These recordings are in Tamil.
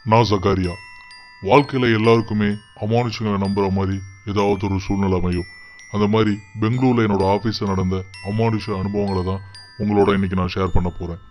நான் சகாரியா வாழ்க்கையில் எல்லாருக்குமே அமானுஷங்களை நம்புகிற மாதிரி ஏதாவது ஒரு சூழ்நிலை அமையும் அந்த மாதிரி பெங்களூரில் என்னோட ஆஃபீஸில் நடந்த அமானுஷ அனுபவங்களை தான் உங்களோட இன்னைக்கு நான் ஷேர் பண்ண போகிறேன்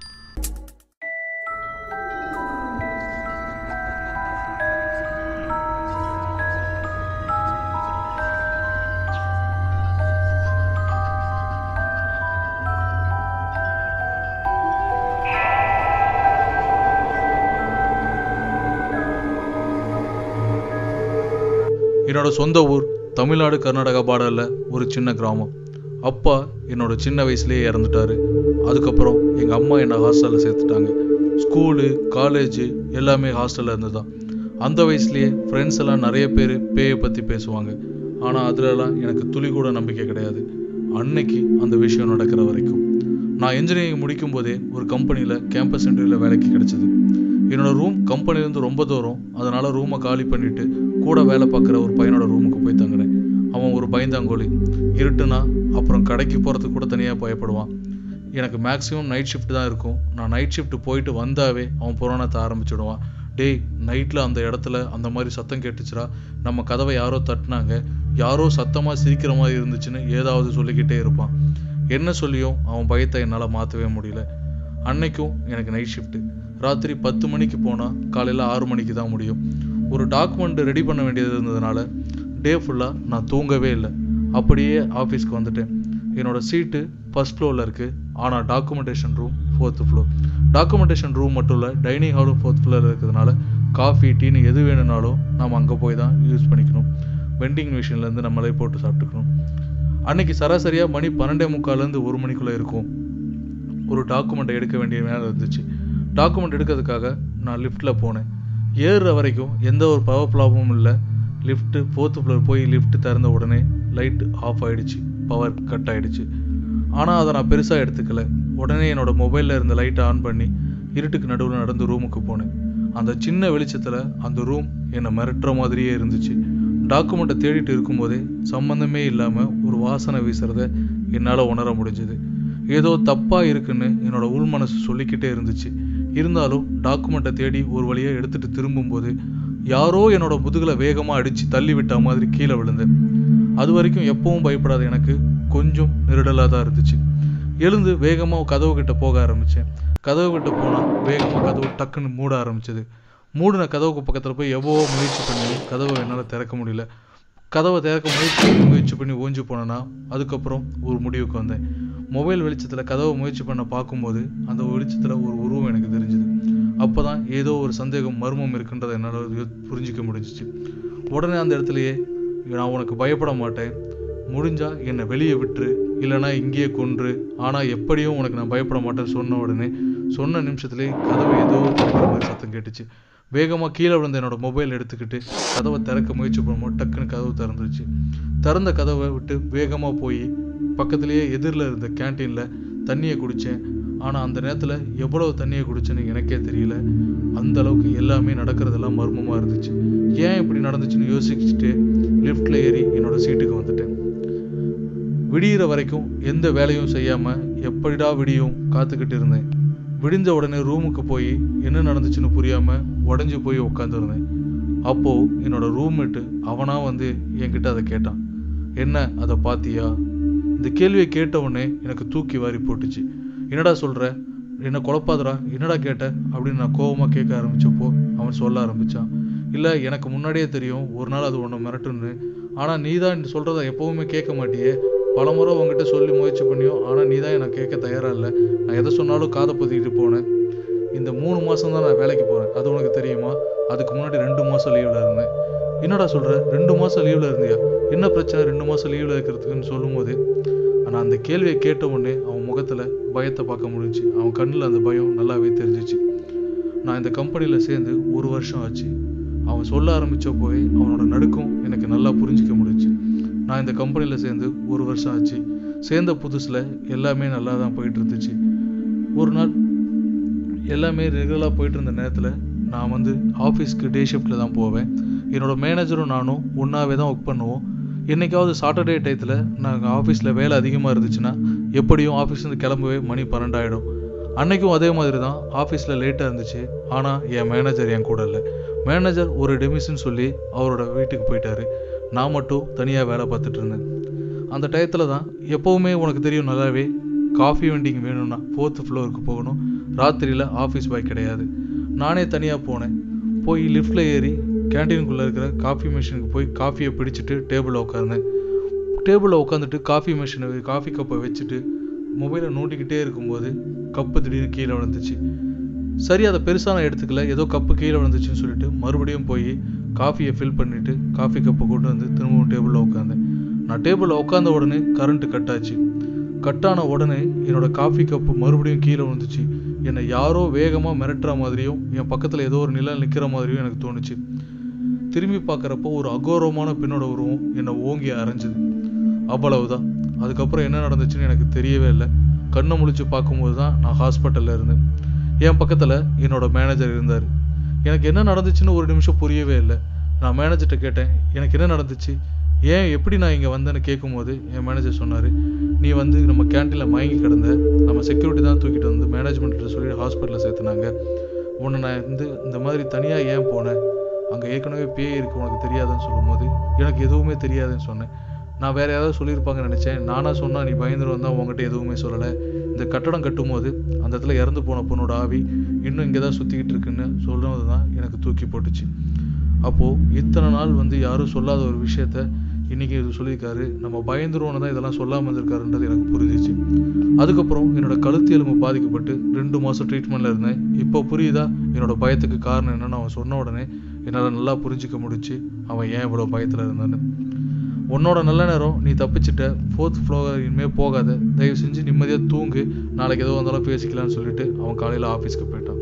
என்னோட சொந்த ஊர் தமிழ்நாடு கர்நாடகா பார்டரில் ஒரு சின்ன கிராமம் அப்பா என்னோட சின்ன வயசுலேயே இறந்துட்டாரு அதுக்கப்புறம் எங்கள் அம்மா என்னை ஹாஸ்டலில் சேர்த்துட்டாங்க ஸ்கூலு காலேஜு எல்லாமே ஹாஸ்டலில் இருந்து தான் அந்த வயசுலேயே ஃப்ரெண்ட்ஸ் எல்லாம் நிறைய பேர் பேயை பற்றி பேசுவாங்க ஆனால் அதுலலாம் எனக்கு துளி கூட நம்பிக்கை கிடையாது அன்னைக்கு அந்த விஷயம் நடக்கிற வரைக்கும் நான் இன்ஜினியரிங் முடிக்கும் போதே ஒரு கம்பெனியில் கேம்பஸ் இன்டர்வியூவில் வேலைக்கு கிடைச்சது என்னோட ரூம் கம்பெனிலேருந்து ரொம்ப தூரம் அதனால் ரூமை காலி பண்ணிவிட்டு கூட வேலை பார்க்குற ஒரு பையனோட ரூமுக்கு போய் தங்கினேன் அவன் ஒரு பயந்தாங்கோலி இருட்டுனா அப்புறம் கடைக்கு போகிறதுக்கு கூட தனியாக பயப்படுவான் எனக்கு மேக்ஸிமம் நைட் ஷிஃப்ட் தான் இருக்கும் நான் நைட் ஷிஃப்ட் போயிட்டு வந்தாவே அவன் புராணத்தை ஆரம்பிச்சிடுவான் டேய் நைட்டில் அந்த இடத்துல அந்த மாதிரி சத்தம் கேட்டுச்சுடா நம்ம கதவை யாரோ தட்டினாங்க யாரோ சத்தமாக சிரிக்கிற மாதிரி இருந்துச்சுன்னு ஏதாவது சொல்லிக்கிட்டே இருப்பான் என்ன சொல்லியும் அவன் பயத்தை என்னால் மாற்றவே முடியல அன்னைக்கும் எனக்கு நைட் ஷிஃப்ட்டு ராத்திரி பத்து மணிக்கு போனால் காலையில் ஆறு மணிக்கு தான் முடியும் ஒரு டாக்குமெண்ட் ரெடி பண்ண வேண்டியது இருந்ததுனால டே ஃபுல்லாக நான் தூங்கவே இல்லை அப்படியே ஆஃபீஸ்க்கு வந்துட்டேன் என்னோட சீட்டு ஃபர்ஸ்ட் ஃப்ளோரில் இருக்குது ஆனால் documentation room fourth floor documentation room மட்டும் இல்லை டைனிங் ஹாலும் ஃபோர்த் ஃப்ளோரில் இருக்கிறதுனால காஃபி டீன்னு எது வேணும்னாலும் நாம் அங்கே போய் தான் யூஸ் பண்ணிக்கணும் வெண்டிங் மிஷின்லேருந்து நம்மளே போட்டு சாப்பிட்டுக்கணும் அன்னைக்கு சராசரியாக மணி பன்னெண்டே முக்கால்லேருந்து ஒரு மணிக்குள்ளே இருக்கும் ஒரு டாக்குமெண்ட்டை எடுக்க வேண்டிய வேலை இருந்துச்சு டாக்குமெண்ட் எடுக்கிறதுக்காக நான் லிஃப்ட்டில் போனேன் ஏறுற வரைக்கும் எந்த ஒரு பவர் ப்ராப்ளமும் இல்லை லிஃப்ட்டு ஃபோர்த்து ஃப்ளோர் போய் லிஃப்ட் திறந்த உடனே லைட் ஆஃப் ஆயிடுச்சு பவர் கட் ஆயிடுச்சு ஆனால் அதை நான் பெருசாக எடுத்துக்கல உடனே என்னோட மொபைலில் இருந்த லைட்டை ஆன் பண்ணி இருட்டுக்கு நடுவில் நடந்து ரூமுக்கு போனேன் அந்த சின்ன வெளிச்சத்தில் அந்த ரூம் என்னை மிரட்டுற மாதிரியே இருந்துச்சு டாக்குமெண்ட்டை தேடிட்டு இருக்கும்போதே சம்மந்தமே இல்லாமல் ஒரு வாசனை வீசுறத என்னால் உணர முடிஞ்சது ஏதோ தப்பாக இருக்குன்னு என்னோட உள் மனசு சொல்லிக்கிட்டே இருந்துச்சு இருந்தாலும் டாக்குமெண்ட்டை தேடி ஒரு வழியாக எடுத்துட்டு திரும்பும்போது யாரோ என்னோட முதுகில் வேகமாக அடித்து தள்ளி விட்ட மாதிரி கீழே விழுந்தேன் அது வரைக்கும் எப்பவும் பயப்படாத எனக்கு கொஞ்சம் நெருடலாக தான் இருந்துச்சு எழுந்து வேகமாக கதவு கிட்ட போக ஆரம்பித்தேன் கதவு கிட்ட போனால் வேகமாக கதவு டக்குன்னு மூட ஆரம்பிச்சது மூடின கதவுக்கு பக்கத்தில் போய் எவ்வளோ முயற்சி பண்ணி கதவை என்னால் திறக்க முடியல கதவை திறக்க முயற்சி பண்ணி முயற்சி பண்ணி ஓஞ்சி போனேன்னா அதுக்கப்புறம் ஒரு முடிவுக்கு வந்தேன் மொபைல் வெளிச்சத்தில் கதவை முயற்சி பண்ண பார்க்கும்போது அந்த வெளிச்சத்தில் ஒரு உருவம் எனக்கு தெரிஞ்சுது அப்போ தான் ஏதோ ஒரு சந்தேகம் மர்மம் இருக்குன்றதை என்னால் புரிஞ்சிக்க முடிஞ்சிச்சு உடனே அந்த இடத்துலையே நான் உனக்கு பயப்பட மாட்டேன் முடிஞ்சா என்னை வெளியே விட்டுரு இல்லைனா இங்கேயே கொன்று ஆனால் எப்படியும் உனக்கு நான் பயப்பட மாட்டேன்னு சொன்ன உடனே சொன்ன நிமிஷத்துலேயே கதவு ஏதோ திறக்கிற மாதிரி சத்தம் கேட்டுச்சு வேகமாக கீழே விழுந்த என்னோட மொபைல் எடுத்துக்கிட்டு கதவை திறக்க முயற்சி பண்ணும்போது டக்குன்னு கதவு திறந்துருச்சு திறந்த கதவை விட்டு வேகமாக போய் பக்கத்துலேயே எதிரில் இருந்த கேன்டீனில் தண்ணியை குடித்தேன் ஆனால் அந்த நேரத்தில் எவ்வளவு தண்ணியை குடிச்சேன்னு எனக்கே தெரியல அந்த அளவுக்கு எல்லாமே நடக்கிறதெல்லாம் மர்மமாக இருந்துச்சு ஏன் இப்படி நடந்துச்சுன்னு யோசிச்சுட்டு லிஃப்ட்டில் ஏறி என்னோட சீட்டுக்கு வந்துட்டேன் விடியிற வரைக்கும் எந்த வேலையும் செய்யாமல் எப்படிடா விடியும் காத்துக்கிட்டு இருந்தேன் விடிஞ்ச உடனே ரூமுக்கு போய் என்ன நடந்துச்சுன்னு புரியாமல் உடஞ்சி போய் உட்காந்துருந்தேன் அப்போது என்னோட ரூம்மேட்டு அவனா வந்து என்கிட்ட அதை கேட்டான் என்ன அதை பாத்தியா இந்த கேள்வியை கேட்ட உடனே எனக்கு தூக்கி வாரி போட்டுச்சு என்னடா சொல்கிற என்ன குழப்பாதடா என்னடா கேட்ட அப்படின்னு நான் கோபமாக கேட்க ஆரம்பிச்சப்போ அவன் சொல்ல ஆரம்பித்தான் இல்லை எனக்கு முன்னாடியே தெரியும் ஒரு நாள் அது ஒன்று மிரட்டுன்னு ஆனால் நீ தான் சொல்கிறத எப்போவுமே கேட்க மாட்டியே பலமுறை உங்ககிட்ட சொல்லி முயற்சி பண்ணியும் ஆனால் நீ தான் எனக்கு கேட்க தயாராக இல்லை நான் எதை சொன்னாலும் காதை பொத்திக்கிட்டு போனேன் இந்த மூணு மாதம் தான் நான் வேலைக்கு போகிறேன் அது உனக்கு தெரியுமா அதுக்கு முன்னாடி ரெண்டு மாதம் லீவில் இருந்தேன் என்னடா சொல்கிற ரெண்டு மாதம் லீவில் இருந்தியா என்ன பிரச்சனை ரெண்டு மாதம் லீவில் இருக்கிறதுக்குன்னு சொல்லும்போது ஆனால் அந்த கேள்வியை கேட்ட உடனே அவன் முகத்தில் பயத்தை பார்க்க முடிஞ்சுச்சு அவன் கண்ணில் அந்த பயம் நல்லாவே தெரிஞ்சிச்சு நான் இந்த கம்பெனியில் சேர்ந்து ஒரு வருஷம் ஆச்சு அவன் சொல்ல ஆரம்பித்த போய் அவனோட நடுக்கம் எனக்கு நல்லா புரிஞ்சிக்க முடிஞ்சுச்சு நான் இந்த கம்பெனியில் சேர்ந்து ஒரு வருஷம் ஆச்சு சேர்ந்த புதுசில் எல்லாமே நல்லா தான் போயிட்டு இருந்துச்சு ஒரு நாள் எல்லாமே ரெகுலராக போயிட்டு இருந்த நேரத்தில் நான் வந்து ஆஃபீஸ்க்கு டே ஷிஃப்ட்டில் தான் போவேன் என்னோட மேனேஜரும் நானும் ஒன்றாவே தான் ஒர்க் பண்ணுவோம் என்னைக்காவது சாட்டர்டே டயத்தில் நாங்கள் ஆஃபீஸில் வேலை அதிகமாக இருந்துச்சுன்னா எப்படியும் ஆஃபீஸ்லேருந்து கிளம்பவே மணி பன்னெண்டாயிடும் அன்னைக்கும் அதே மாதிரி தான் ஆஃபீஸில் லேட்டாக இருந்துச்சு ஆனால் என் மேனேஜர் என் கூட இல்லை மேனேஜர் ஒரு டெமிஷன் சொல்லி அவரோட வீட்டுக்கு போயிட்டாரு நான் மட்டும் தனியாக வேலை பார்த்துட்டு இருந்தேன் அந்த டயத்தில் தான் எப்போவுமே உனக்கு தெரியும் நல்லாவே காஃபி வெண்டிங் வேணும்னா ஃபோர்த்து ஃப்ளோருக்கு போகணும் ராத்திரியில் ஆஃபீஸ் பாய் கிடையாது நானே தனியாக போனேன் போய் லிஃப்ட்டில் ஏறி கேண்டீனுக்குள்ளே இருக்கிற காஃபி மிஷினுக்கு போய் காஃபியை பிடிச்சிட்டு டேபிளில் உட்கார்ந்தேன் டேபிளில் உட்காந்துட்டு காஃபி மிஷினை காஃபி கப்பை வச்சுட்டு மொபைலை நோண்டிக்கிட்டே இருக்கும்போது கப்பு திடீர்னு கீழே விழுந்துச்சு சரி அதை பெருசாக நான் எடுத்துக்கல ஏதோ கப்பு கீழே விழுந்துச்சுன்னு சொல்லிட்டு மறுபடியும் போய் காஃபியை ஃபில் பண்ணிவிட்டு காஃபி கப்பை கொண்டு வந்து திரும்பவும் டேபிளில் உட்காந்தேன் நான் டேபிளில் உட்காந்த உடனே கரண்ட்டு கட் ஆச்சு கட் ஆன உடனே என்னோட காஃபி கப்பு மறுபடியும் கீழே விழுந்துச்சு என்னை யாரோ வேகமாக மிரட்டுற மாதிரியும் என் பக்கத்தில் ஏதோ ஒரு நிழல் நிற்கிற மாதிரியும் எனக்கு தோணுச்சு திரும்பி பார்க்குறப்போ ஒரு அகோரமான பெண்ணோட உருவம் என்னை ஓங்கி அரைஞ்சுது அவ்வளவுதான் அதுக்கப்புறம் என்ன நடந்துச்சுன்னு எனக்கு தெரியவே இல்லை கண்ணை முழிச்சு பார்க்கும்போது தான் நான் ஹாஸ்பிட்டலில் இருந்தேன் என் பக்கத்தில் என்னோட மேனேஜர் இருந்தார் எனக்கு என்ன நடந்துச்சுன்னு ஒரு நிமிஷம் புரியவே இல்லை நான் மேனேஜர்கிட்ட கேட்டேன் எனக்கு என்ன நடந்துச்சு ஏன் எப்படி நான் இங்கே வந்தேன்னு கேட்கும்போது என் மேனேஜர் சொன்னார் நீ வந்து நம்ம கேன்டீனில் மயங்கி கிடந்த நம்ம செக்யூரிட்டி தான் தூக்கிட்டு வந்து மேனேஜ்மெண்ட்டில் சொல்லி ஹாஸ்பிட்டலில் சேர்த்துனாங்க உன்னை நான் வந்து இந்த மாதிரி தனியாக ஏன் போனேன் அங்கே ஏற்கனவே பேய் இருக்கு உனக்கு தெரியாதுன்னு சொல்லும்போது எனக்கு எதுவுமே தெரியாதுன்னு சொன்னேன் நான் வேற யாராவது சொல்லியிருப்பாங்கன்னு நினச்சேன் நானாக சொன்னால் நீ பயந்துரு வந்தால் உங்ககிட்ட எதுவுமே சொல்லலை இந்த கட்டடம் கட்டும்போது அந்த இடத்துல இறந்து போன பொண்ணோட ஆவி இன்னும் இங்கே தான் சுற்றிக்கிட்டு இருக்குன்னு சொன்னது தான் எனக்கு தூக்கி போட்டுச்சு அப்போது இத்தனை நாள் வந்து யாரும் சொல்லாத ஒரு விஷயத்த இன்னைக்கு இது சொல்லியிருக்காரு நம்ம பயந்துருவோன்னு தான் இதெல்லாம் சொல்லாமல் இருந்திருக்காருன்றது எனக்கு புரிஞ்சிச்சு அதுக்கப்புறம் என்னோட கழுத்து எலும்பு பாதிக்கப்பட்டு ரெண்டு மாதம் ட்ரீட்மெண்ட்டில் இருந்தேன் இப்போ புரியுதா என்னோட பயத்துக்கு காரணம் என்னன்னு அவன் சொன்ன உடனே என்னால் நல்லா புரிஞ்சிக்க முடிச்சு அவன் ஏன் இவ்வளோ பயத்தில் இருந்தான்னு உன்னோட நல்ல நேரம் நீ தப்பிச்சிட்ட ஃபோர்த் ஃப்ளோர் இனிமே போகாத தயவு செஞ்சு நிம்மதியாக தூங்கு நாளைக்கு எதுவும் வந்தாலும் பேசிக்கலாம்னு சொல்லிட்டு அவன் காலையில் ஆஃபீஸ்க்கு போயிட்டான்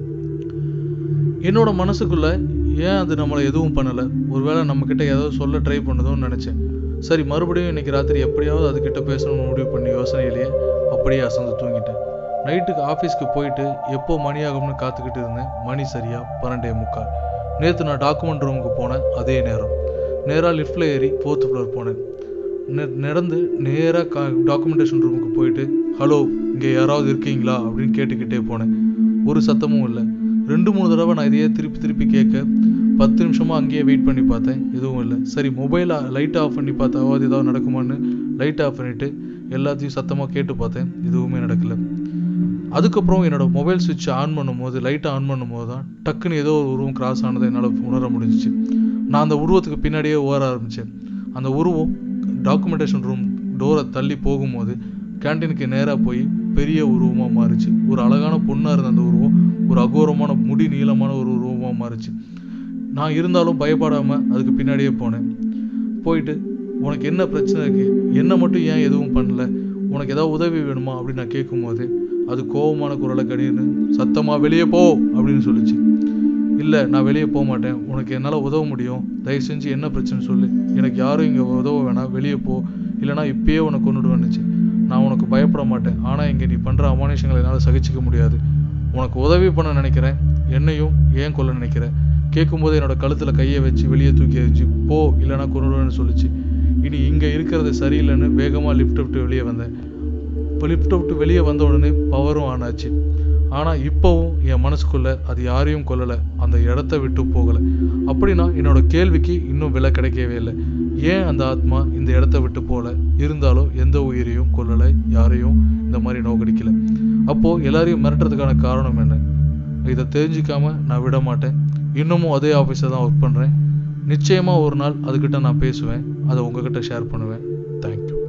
என்னோட மனசுக்குள்ள ஏன் அது நம்மளை எதுவும் பண்ணலை ஒருவேளை நம்மக்கிட்ட ஏதாவது சொல்ல ட்ரை பண்ணுதோன்னு நினச்சேன் சரி மறுபடியும் இன்னைக்கு ராத்திரி எப்படியாவது அதுக்கிட்ட பேசணும்னு முடிவு பண்ணி யோசனையிலேயே அப்படியே அசந்து தூங்கிட்டேன் நைட்டுக்கு ஆஃபீஸ்க்கு போயிட்டு எப்போ மணி ஆகும்னு காத்துக்கிட்டு இருந்தேன் மணி சரியா பன்னெண்டே முக்கால் நேற்று நான் டாக்குமெண்ட் ரூமுக்கு போனேன் அதே நேரம் நேராக லிஃப்ட்டில் ஏறி ஃபோர்த் ஃப்ளோர் போனேன் நெ- நடந்து நேராக கா டாக்குமெண்டேஷன் ரூமுக்கு போயிட்டு ஹலோ இங்கே யாராவது இருக்கீங்களா அப்படின்னு கேட்டுக்கிட்டே போனேன் ஒரு சத்தமும் இல்லை ரெண்டு மூணு தடவை நான் இதையே திருப்பி திருப்பி கேட்க பத்து நிமிஷமாக அங்கேயே வெயிட் பண்ணி பார்த்தேன் எதுவும் இல்லை சரி மொபைலை லைட் ஆஃப் பண்ணி பார்த்தாவது ஏதாவது நடக்குமான்னு லைட் ஆஃப் பண்ணிவிட்டு எல்லாத்தையும் சத்தமாக கேட்டு பார்த்தேன் எதுவுமே நடக்கல அதுக்கப்புறம் என்னோட மொபைல் சுவிட்ச் ஆன் பண்ணும்போது லைட்டை ஆன் பண்ணும்போது தான் டக்குன்னு ஏதோ ஒரு உருவம் கிராஸ் ஆனதை என்னால் உணர முடிஞ்சிச்சு நான் அந்த உருவத்துக்கு பின்னாடியே ஓர ஆரம்பித்தேன் அந்த உருவம் டாக்குமெண்டேஷன் ரூம் டோரை தள்ளி போகும்போது கேண்டீனுக்கு நேராக போய் பெரிய உருவமாக மாறுச்சு ஒரு அழகான பொண்ணாக இருந்த அந்த உருவம் ஒரு அகோரமான முடி நீளமான ஒரு உருவமாக மாறுச்சு நான் இருந்தாலும் பயப்படாமல் அதுக்கு பின்னாடியே போனேன் போயிட்டு உனக்கு என்ன பிரச்சனை இருக்கு என்ன மட்டும் ஏன் எதுவும் பண்ணல உனக்கு ஏதாவது உதவி வேணுமா அப்படின்னு நான் கேட்கும்போது அது கோபமான குரலை கடின்னு சத்தமாக வெளியே போ அப்படின்னு சொல்லுச்சு இல்லை நான் வெளியே போக மாட்டேன் உனக்கு என்னால் உதவ முடியும் தயவு செஞ்சு என்ன பிரச்சனை சொல்லு எனக்கு யாரும் இங்கே உதவ வேணாம் வெளியே போ இல்லைனா இப்பயே உனக்கு கொண்டுடுவேன்னுச்சு நான் உனக்கு பயப்பட மாட்டேன் ஆனால் இங்கே நீ பண்ணுற அமானுஷங்களை என்னால் சகிச்சிக்க முடியாது உனக்கு உதவி பண்ண நினைக்கிறேன் என்னையும் ஏன் கொல்ல நினைக்கிறேன் கேட்கும்போது என்னோட கழுத்தில் கையை வச்சு வெளியே தூக்கி எறிஞ்சு போ இல்லைனா கொண்டுடுவேன்னு சொல்லுச்சு இனி இங்கே இருக்கிறது சரியில்லைன்னு வேகமாக லிஃப்ட் விட்டு வெளியே வந்தேன் இப்போ லிஃப்ட்டை விட்டு வெளியே வந்த உடனே பவரும் ஆன் ஆச்சு ஆனால் இப்போவும் என் மனசுக்குள்ள அது யாரையும் கொல்லலை அந்த இடத்த விட்டு போகலை அப்படின்னா என்னோட கேள்விக்கு இன்னும் விலை கிடைக்கவே இல்லை ஏன் அந்த ஆத்மா இந்த இடத்த விட்டு போகல இருந்தாலும் எந்த உயிரையும் கொல்லலை யாரையும் இந்த மாதிரி நோக்கடிக்கல அப்போது எல்லாரையும் மிரட்டுறதுக்கான காரணம் என்ன இதை தெரிஞ்சுக்காம நான் விட மாட்டேன் இன்னமும் அதே ஆஃபீஸில் தான் ஒர்க் பண்ணுறேன் நிச்சயமாக ஒரு நாள் அதுக்கிட்ட நான் பேசுவேன் அதை உங்ககிட்ட ஷேர் பண்ணுவேன் தேங்க்யூ